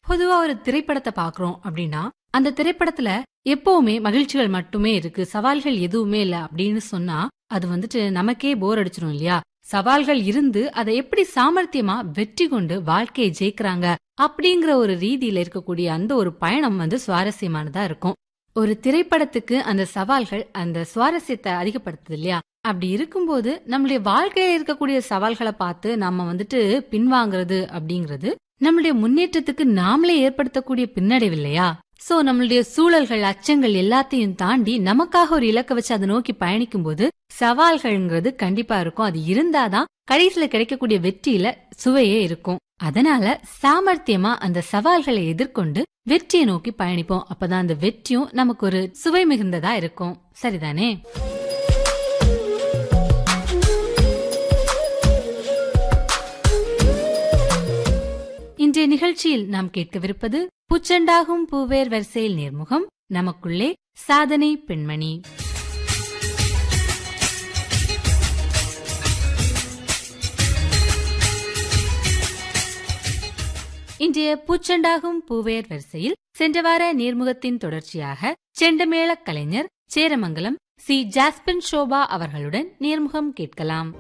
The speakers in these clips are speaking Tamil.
பொதுவா ஒரு திரைப்படத்தை பாக்குறோம் அப்படின்னா அந்த திரைப்படத்துல எப்பவுமே மகிழ்ச்சிகள் மட்டுமே இருக்கு சவால்கள் எதுவுமே இல்ல அப்படின்னு சொன்னா அது வந்துட்டு நமக்கே போர் அடிச்சிடும் இல்லையா சவால்கள் இருந்து அதை எப்படி சாமர்த்தியமா வெற்றி கொண்டு வாழ்க்கையை ஜெயிக்கிறாங்க அப்படிங்கிற ஒரு ரீதியில இருக்கக்கூடிய அந்த ஒரு பயணம் வந்து சுவாரஸ்யமானதா இருக்கும் ஒரு திரைப்படத்துக்கு அந்த சவால்கள் அந்த சுவாரஸ்யத்தை அதிகப்படுத்துது இல்லையா அப்படி இருக்கும்போது நம்மளுடைய வாழ்க்கையில இருக்கக்கூடிய சவால்களை பார்த்து நம்ம வந்துட்டு பின்வாங்குறது அப்படிங்கிறது நம்மளுடைய முன்னேற்றத்துக்கு நாமளே ஏற்படுத்தக்கூடிய பின்னடைவு இல்லையா சோ நம்மளுடைய சூழல்கள் அச்சங்கள் எல்லாத்தையும் தாண்டி நமக்காக ஒரு இலக்க வச்சு அதை நோக்கி பயணிக்கும் போது சவால்கள்ங்கிறது கண்டிப்பா இருக்கும் அது இருந்தாதான் கடைசியில கிடைக்கக்கூடிய வெற்றியில சுவையே இருக்கும் அதனால சாமர்த்தியமா அந்த சவால்களை எதிர்கொண்டு வெற்றியை நோக்கி பயணிப்போம் அப்பதான் அந்த வெற்றியும் நமக்கு ஒரு சுவை மிகுந்ததா இருக்கும் சரிதானே இன்றைய நிகழ்ச்சியில் நாம் கேட்கவிருப்பது புச்சண்டாகும் பூவேர் வரிசையில் நேர்முகம் நமக்குள்ளே சாதனை பெண்மணி இன்றைய பூச்செண்டாகும் பூவேர் வரிசையில் சென்ற வார நேர்முகத்தின் தொடர்ச்சியாக செண்டமேள கலைஞர் சேரமங்கலம் சி ஜாஸ்பின் ஷோபா அவர்களுடன் நேர்முகம் கேட்கலாம்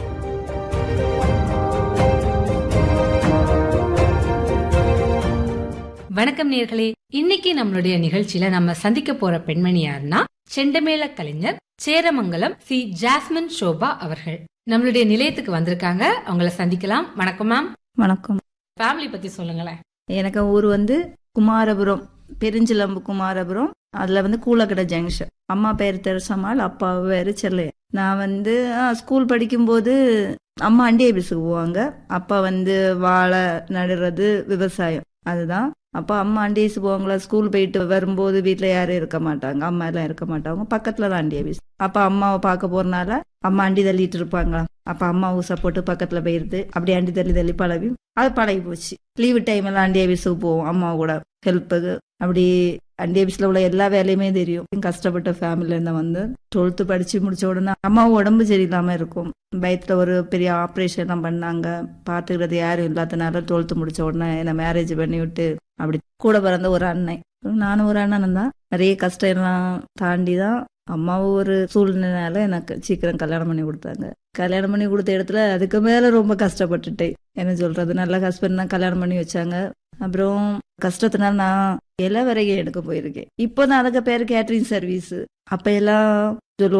வணக்கம் நேர்களே இன்னைக்கு நம்மளுடைய நிகழ்ச்சியில நம்ம சந்திக்க போற பெண்மணி யாருன்னா செண்டமேள கலைஞர் சேரமங்கலம் சி ஜாஸ்மின் ஷோபா அவர்கள் நம்மளுடைய நிலையத்துக்கு வந்திருக்காங்க அவங்கள சந்திக்கலாம் வணக்கம் மேம் வணக்கம் ஃபேமிலி பத்தி சொல்லுங்களேன் எனக்கு ஊர் வந்து குமாரபுரம் பெருஞ்சிலம்பு குமாரபுரம் அதுல வந்து கூலக்கடை ஜங்ஷன் அம்மா பேர் தெரசம்மாள் அப்பா பேர் செல்லைய நான் வந்து ஆ, ஸ்கூல் படிக்கும்போது அம்மா அண்டி ஆபீஸுக்கு போவாங்க அப்பா வந்து வாழை நடுறது விவசாயம் அதுதான் அப்பா அம்மா அண்டி ஆபீஸ் போவாங்களா ஸ்கூல் போயிட்டு வரும்போது வீட்ல யாரும் இருக்க மாட்டாங்க அம்மா எல்லாம் இருக்க மாட்டாங்க பக்கத்துல தான் அண்டி ஆபீஸ் அப்ப அம்மாவை பார்க்க போறனால அம்மா அண்டி தள்ளிட்டு இருப்பாங்களா அப்ப அம்மா ஊசை போட்டு பக்கத்துல போயிருது அப்படி அண்டி தள்ளி தள்ளி பழகி அது பழகி போச்சு லீவு டைம் எல்லாம் அண்டி ஆபீஸுக்கு போவோம் அம்மா கூட ஹெல்ப்புக்கு அப்படி அண்டி ஆபீஸ்ல உள்ள எல்லா வேலையுமே தெரியும் கஷ்டப்பட்ட ஃபேமிலில இருந்து வந்து டுவெல்த்து படிச்சு முடிச்ச உடனே அம்மா உடம்பு சரியில்லாம இருக்கும் பயத்துல ஒரு பெரிய ஆப்ரேஷன் எல்லாம் பண்ணாங்க பாத்துக்கிறது யாரும் இல்லாதனால டுவெல்த்து முடிச்ச உடனே என்ன மேரேஜ் பண்ணி விட்டு அப்படி கூட பிறந்த ஒரு அண்ணன் நானும் ஒரு அண்ணனும் தான் நிறைய கஷ்டம் எல்லாம் தாண்டி தான் அம்மாவும் ஒரு சூழ்நிலையால எனக்கு சீக்கிரம் கல்யாணம் பண்ணி கொடுத்தாங்க கல்யாணம் பண்ணி கொடுத்த இடத்துல அதுக்கு மேல ரொம்ப கஷ்டப்பட்டுட்டேன் என்ன சொல்றது நல்ல ஹஸ்பண்ட் தான் கல்யாணம் பண்ணி வச்சாங்க அப்புறம் கஷ்டத்தினால நான் எல்லா வரைக்கும் எடுக்க போயிருக்கேன் இப்போதான் அதுக்கு பேர் கேட்டரிங் சர்வீஸ் அப்ப எல்லாம் சொல்லுவாங்க